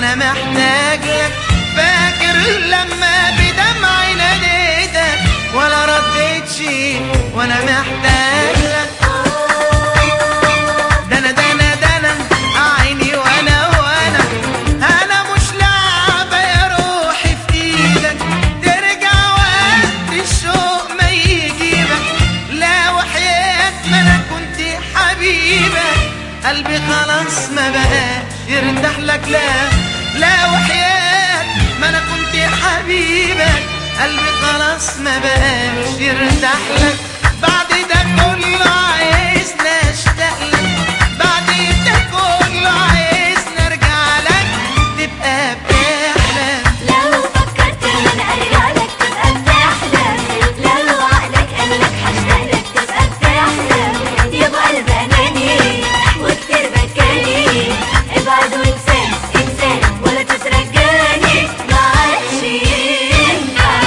وانا محتاج لك فاكر لما بدمعي ناديتك ولا رديت شي وانا محتاج لك ده انا ده انا ده انا عيني وانا وانا انا مش لعبة يا روحي في ايدك ترجع وقت الشوق ما يجيبك لا وحياة ما انا كنت حبيبك قلبي خلاص ما بقاش يرتاح لك لا لا وحياة ما انا كنت حبيبك قلبي خلاص ما بقاش يرتاح لك بعد ده كله عايزنا اشتاق لك بعد ده كله عايزنا ارجع لك تبقى بتحلم لو فكرت ان انا ارجع لك تبقى بتحلم لو عقلك قال لك هشتاق لك تبقى بتحلم يا ابو قلب اناني وكتير بكاني ابعد وانسان انسان ولا تترجاني ما عادش ينفع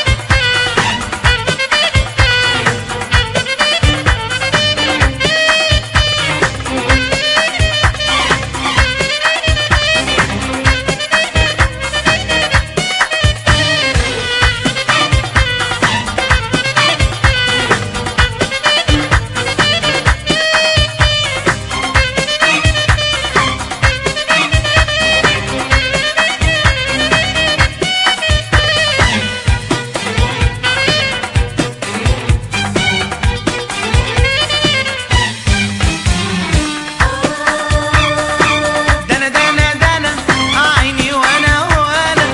ده انا ده انا ده انا عيني وانا وانا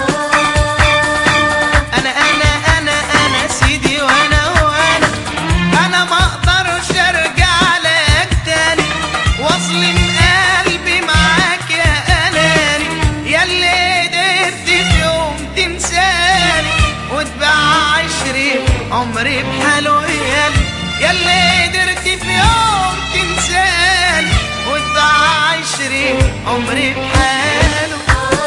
انا انا انا انا سيدي وانا وانا انا ما اقدرش ارجع لك تاني واظلم قلبي معاك يا اناني ياللي قدرت في يوم تنساني وتباع عشري عمري بحاله يالي ياللي قدرت في يوم تنساني وتباع عشري عمري بحاله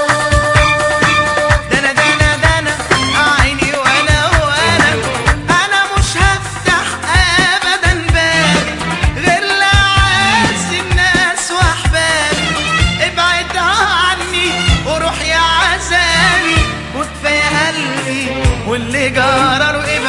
ده انا ده انا ده انا عيني وانا وانا انا مش هفتح ابدا بالي غير لعز الناس واحبابي ابعد عني وروح يا عذابي وكفايه قلبي واللي جرى له